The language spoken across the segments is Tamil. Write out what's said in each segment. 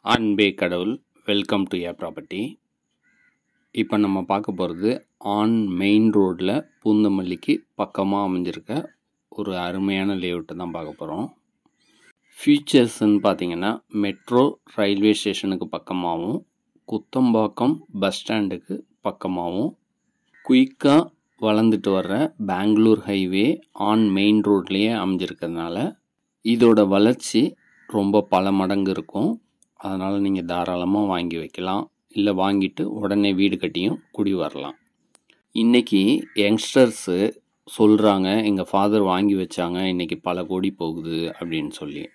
அன்பே கடவுள் வெல்கம் டு ஏ ப்ராப்பர்ட்டி இப்போ நம்ம பார்க்க போகிறது ஆன் மெயின் ரோட்டில் பூந்தமல்லிக்கு பக்கமாக அமைஞ்சிருக்க ஒரு அருமையான லேஅவுட்டை தான் பார்க்க போகிறோம் ஃபீச்சர்ஸ்ன்னு பார்த்தீங்கன்னா மெட்ரோ ரயில்வே ஸ்டேஷனுக்கு பக்கமாகவும் குத்தம்பாக்கம் பஸ் ஸ்டாண்டுக்கு பக்கமாகவும் குயிக்காக வளர்ந்துட்டு வர்ற பெங்களூர் ஹைவே ஆன் மெயின் ரோட்லேயே அமைஞ்சிருக்கிறதுனால இதோட வளர்ச்சி ரொம்ப பல மடங்கு இருக்கும் அதனால் நீங்கள் தாராளமாக வாங்கி வைக்கலாம் இல்லை வாங்கிட்டு உடனே வீடு கட்டியும் குடி வரலாம் இன்றைக்கி யங்ஸ்டர்ஸு சொல்கிறாங்க எங்கள் ஃபாதர் வாங்கி வச்சாங்க இன்றைக்கி பல கோடி போகுது அப்படின்னு சொல்லி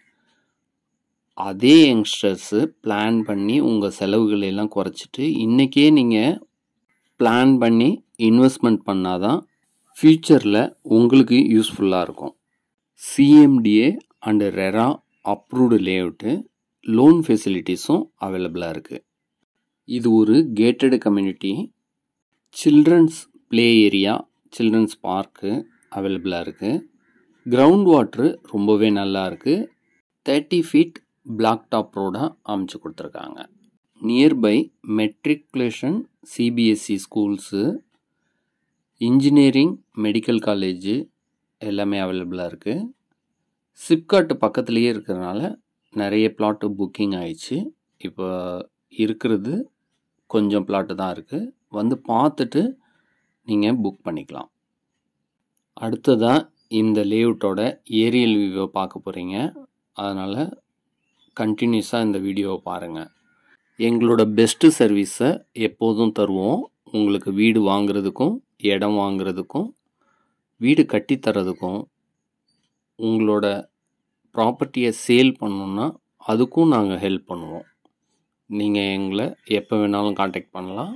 அதே யங்ஸ்டர்ஸு பிளான் பண்ணி உங்கள் செலவுகளை எல்லாம் குறைச்சிட்டு இன்றைக்கே நீங்கள் பிளான் பண்ணி இன்வெஸ்ட்மெண்ட் பண்ணால் தான் ஃப்யூச்சரில் உங்களுக்கு யூஸ்ஃபுல்லாக இருக்கும் CMDA and RERA approved layout loan ஃபெசிலிட்டிஸும் அவைலபிளாக இருக்குது இது ஒரு gated community children's play area children's park அவைலபிளாக இருக்குது கிரவுண்ட் வாட்ரு ரொம்பவே நல்லா இருக்குது தேர்ட்டி ஃபீட் பிளாக் டாப் ரோடாக அமைச்சு கொடுத்துருக்காங்க nearby matriculation CBSE schools engineering medical college எல்லாமே அவைலபிளாக இருக்குது சிப்காட்டு பக்கத்துலேயே இருக்கிறதுனால நிறைய பிளாட்டு புக்கிங் ஆயிடுச்சு இப்போ இருக்கிறது கொஞ்சம் பிளாட்டு தான் இருக்குது வந்து பார்த்துட்டு நீங்கள் புக் பண்ணிக்கலாம் அடுத்ததாக இந்த லேஅவுட்டோட ஏரியல் வியூவை பார்க்க போகிறீங்க அதனால் கண்டினியூஸாக இந்த வீடியோவை பாருங்கள் எங்களோட பெஸ்ட்டு சர்வீஸை எப்போதும் தருவோம் உங்களுக்கு வீடு வாங்குறதுக்கும் இடம் வாங்குறதுக்கும் வீடு கட்டித்தரதுக்கும் உங்களோட ப்ராப்பர்ட்டியை சேல் பண்ணணுன்னா அதுக்கும் நாங்கள் ஹெல்ப் பண்ணுவோம் நீங்கள் எங்களை எப்போ வேணாலும் காண்டாக்ட் பண்ணலாம்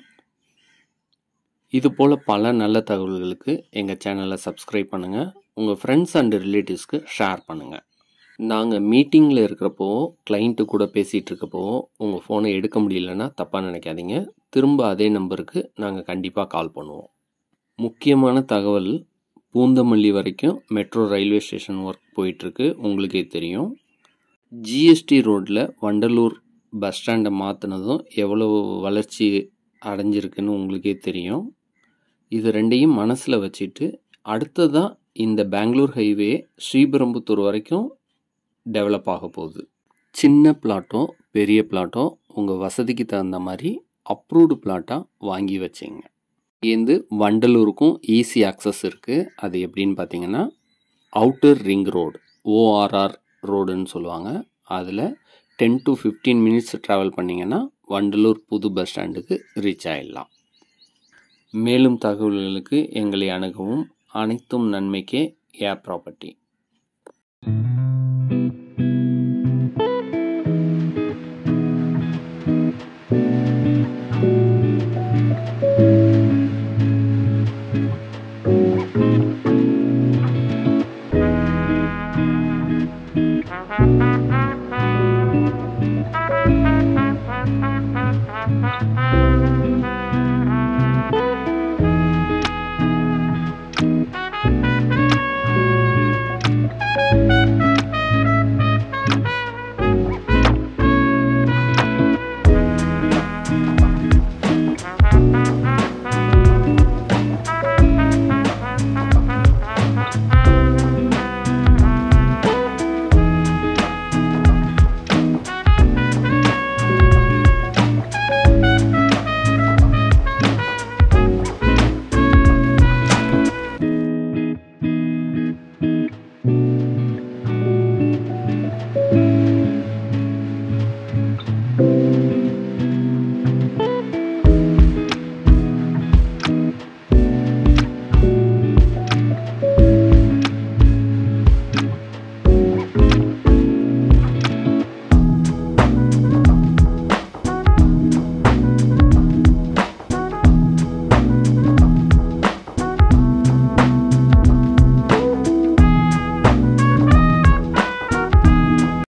இது போல் பல நல்ல தகவல்களுக்கு எங்கள் சேனலை சப்ஸ்கிரைப் பண்ணுங்கள் உங்கள் ஃப்ரெண்ட்ஸ் அண்ட் ரிலேட்டிவ்ஸ்க்கு ஷேர் பண்ணுங்கள் நாங்கள் மீட்டிங்கில் இருக்கிறப்போ கிளைண்ட்டு கூட பேசிகிட்டு இருக்கப்போ உங்கள் ஃபோனை எடுக்க முடியலன்னா தப்பாக நினைக்காதீங்க திரும்ப அதே நம்பருக்கு நாங்கள் கண்டிப்பாக கால் பண்ணுவோம் முக்கியமான தகவல் பூந்தமல்லி வரைக்கும் மெட்ரோ ரயில்வே ஸ்டேஷன் ஒர்க் போயிட்டுருக்கு உங்களுக்கே தெரியும் ஜிஎஸ்டி ரோட்டில் வண்டலூர் பஸ் ஸ்டாண்டை மாற்றினதும் எவ்வளோ வளர்ச்சி அடைஞ்சிருக்குன்னு உங்களுக்கே தெரியும் இது ரெண்டையும் மனசில் வச்சுட்டு அடுத்ததாக இந்த பெங்களூர் ஹைவே ஸ்ரீபெரும்புத்தூர் வரைக்கும் டெவலப் ஆக போகுது சின்ன பிளாட்டோ பெரிய பிளாட்டோ உங்கள் வசதிக்கு தகுந்த மாதிரி அப்ரூவ்டு பிளாட்டாக வாங்கி வச்சிங்க இங்கேருந்து வண்டலூருக்கும் ஈஸி ஆக்சஸ் இருக்குது அது எப்படின்னு பார்த்தீங்கன்னா அவுட்டர் ரிங் ரோடு ஓஆர்ஆர் ரோடுன்னு சொல்லுவாங்க அதில் ten to fifteen minutes travel பண்ணிங்கன்னா வண்டலூர் புது பஸ் ஸ்டாண்டுக்கு ரீச் ஆகிடலாம் மேலும் தகவல்களுக்கு எங்களை அணுகவும் அனைத்தும் நன்மைக்கே ஏ ப்ராப்பர்ட்டி